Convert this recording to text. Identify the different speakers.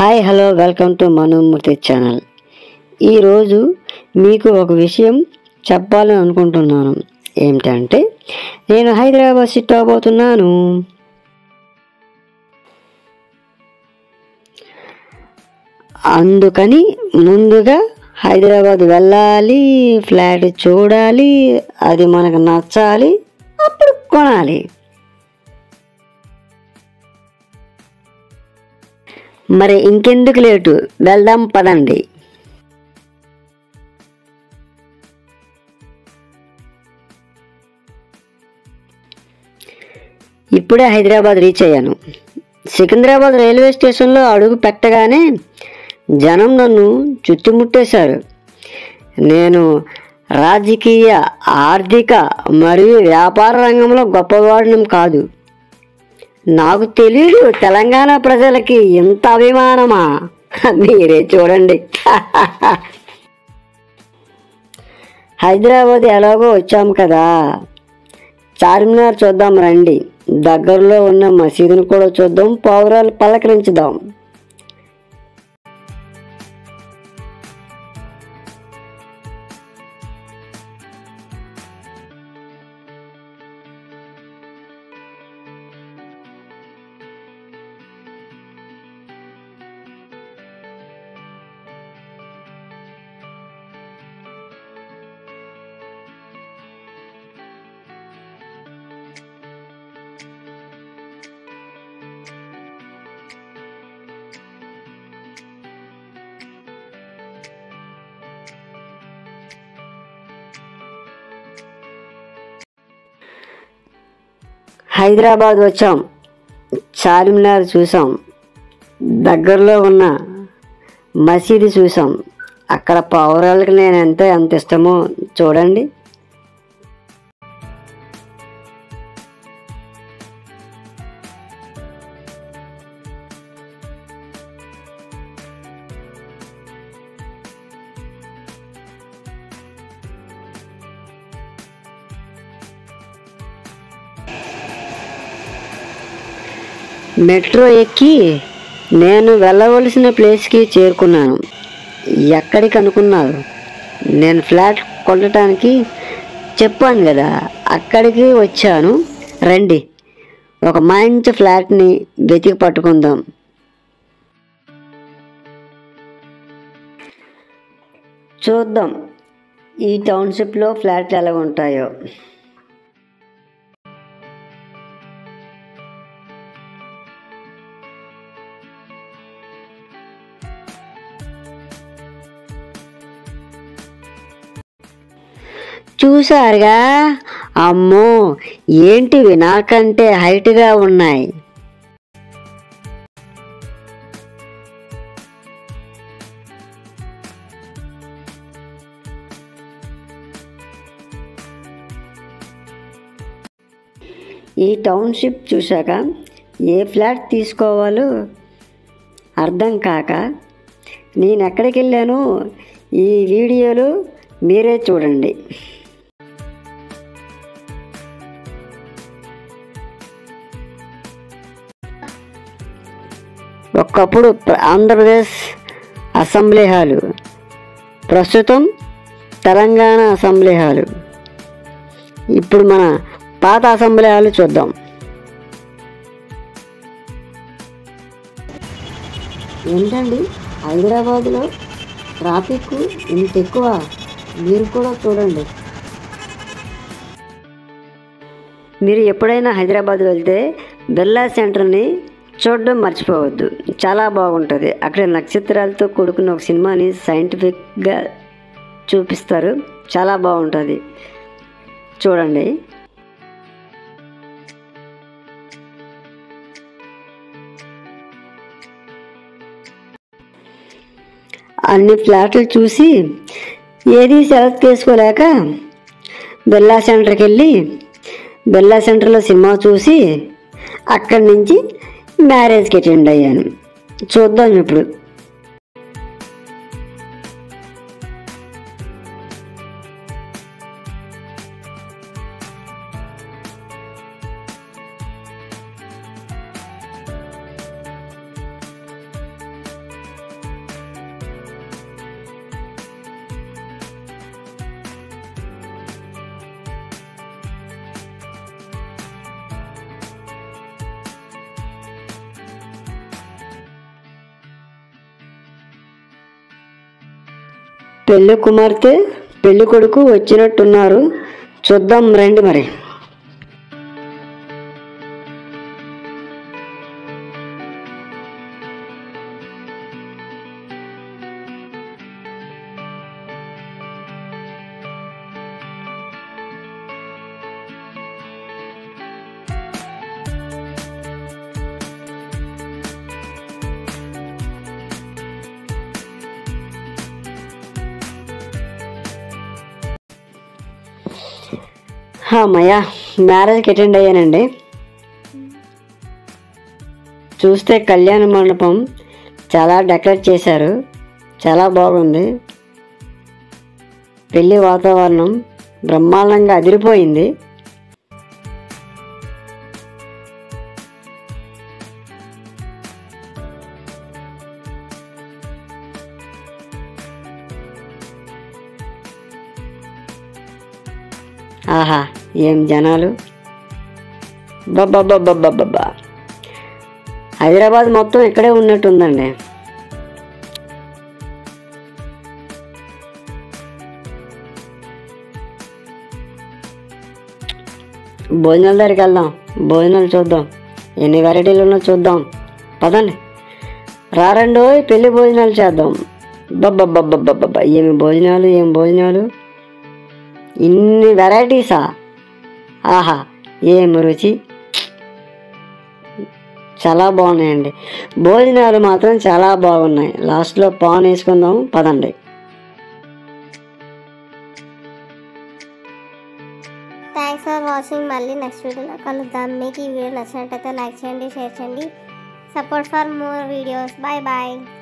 Speaker 1: hi hello welcome to Manumurthy channel ఈరోజు మీకు ఒక విషయం చెప్పాలని అనుకుంటున్నాను ఏమిటంటే నేను హైదరాబాద్ షిఫ్ట్ అవబోతున్నాను అందుకని ముందుగా హైదరాబాద్ వెళ్ళాలి ఫ్లాట్ చూడాలి అది మనకు నచ్చాలి అప్పుడు కొనాలి మరి ఇంకెందుకు లేటు వెళ్దాం పదండి ఇప్పుడే హైదరాబాద్ రీచ్ అయ్యాను సికింద్రాబాద్ రైల్వే స్టేషన్లో అడుగు పెట్టగానే జనం నన్ను చుట్టుముట్టేశారు నేను రాజకీయ ఆర్థిక మరియు వ్యాపార రంగంలో గొప్పవాడినం కాదు నాకు తెలియదు తెలంగాణ ప్రజలకి ఇంత అభిమానమా మీరే చూడండి హైదరాబాద్ ఎలాగో వచ్చాం కదా చార్మినార్ చూద్దాం రండి దగ్గరలో ఉన్న మసీదును కూడా చూద్దాం పౌరాలు పలకరించుదాం హైదరాబాద్ వచ్చాం చార్మినార్ చూసాం దగ్గరలో ఉన్న మసీదు చూసాం అక్కడ పౌరాలకు నేను ఎంత ఎంత ఇష్టమో చూడండి మెట్రో ఎక్కి నేను వెళ్ళవలసిన ప్లేస్కి చేరుకున్నాను ఎక్కడికి అనుకున్నారు నేను ఫ్లాట్ కొనటానికి చెప్పాను కదా అక్కడికి వచ్చాను రండి ఒక మంచి ఫ్లాట్ని వెతికి పట్టుకుందాం చూద్దాం ఈ టౌన్షిప్లో ఫ్లాట్లు ఎలా ఉంటాయో చూసారుగా అమ్మో ఏంటివి నాకంటే హైట్గా ఉన్నాయి ఈ టౌన్షిప్ చూశాక ఏ ఫ్లాట్ తీసుకోవాలో అర్థం కాక నేను ఎక్కడికి వెళ్ళాను ఈ వీడియోలో మీరే చూడండి ఒకప్పుడు ప్ర- ఆంధ్రప్రదేశ్ అసెంబ్లీ హాలు ప్రస్తుతం తెలంగాణ అసెంబ్లీ హాలు ఇప్పుడు మన పాత అసెంబ్లీ హాలు చూద్దాం ఏంటండి హైదరాబాద్లో ట్రాఫిక్ ఇంత ఎక్కువ మీరు కూడా చూడండి మీరు ఎప్పుడైనా హైదరాబాద్ వెళ్తే బిర్లా సెంటర్ని చూడడం మర్చిపోవద్దు చాలా బాగుంటుంది అక్కడ నక్షత్రాలతో కూడుకున్న ఒక సినిమాని సైంటిఫిక్గా చూపిస్తారు చాలా బాగుంటుంది చూడండి అన్ని ఫ్లాట్లు చూసి ఏది సెలెక్ట్ చేసుకోలేక బిర్లా సెంటర్కి వెళ్ళి బిర్లా సెంటర్లో సినిమా చూసి అక్కడి నుంచి మ్యారేజ్కి అటెండ్ అయ్యాను చూద్దాం ఇప్పుడు పెళ్లి కుమార్తె పెళ్లి కొడుకు వచ్చినట్టున్నారు చూద్దాం రండి మరి అమ్మయ్య మ్యారేజ్కి అటెండ్ అయ్యానండి చూస్తే కళ్యాణ మండపం చాలా డెకరేట్ చేశారు చాలా బాగుంది పెళ్లి వాతావరణం బ్రహ్మాండంగా అదిరిపోయింది ఆహా ఏం జనాలు బబ్బబ్బబ్బబ్బబ్బా హైదరాబాద్ మొత్తం ఇక్కడే ఉన్నట్టుందండి భోజనాల దగ్గరికి వెళ్దాం భోజనాలు చూద్దాం ఎన్ని వెరైటీలు ఉన్నా చూద్దాం పదండి రారండో పెళ్లి భోజనాలు చేద్దాం బబ్బబ్బబ్బబ్బబ్బా ఏమి భోజనాలు ఏం భోజనాలు ఇన్ని వెరైటీసా ఆహా ఏం రుచి చాలా బాగున్నాయండి భోజనాలు మాత్రం చాలా బాగున్నాయి లాస్ట్లో పాన్ వేసుకుందాం పదండి
Speaker 2: థ్యాంక్స్ ఫర్ వాచింగ్ మళ్ళీ నెక్స్ట్ వీడియోలో కలుద్దాం మీకు ఈ వీడియో నచ్చినట్టయితే లైక్ చేయండి షేర్ చేయండి support for more videos bye bye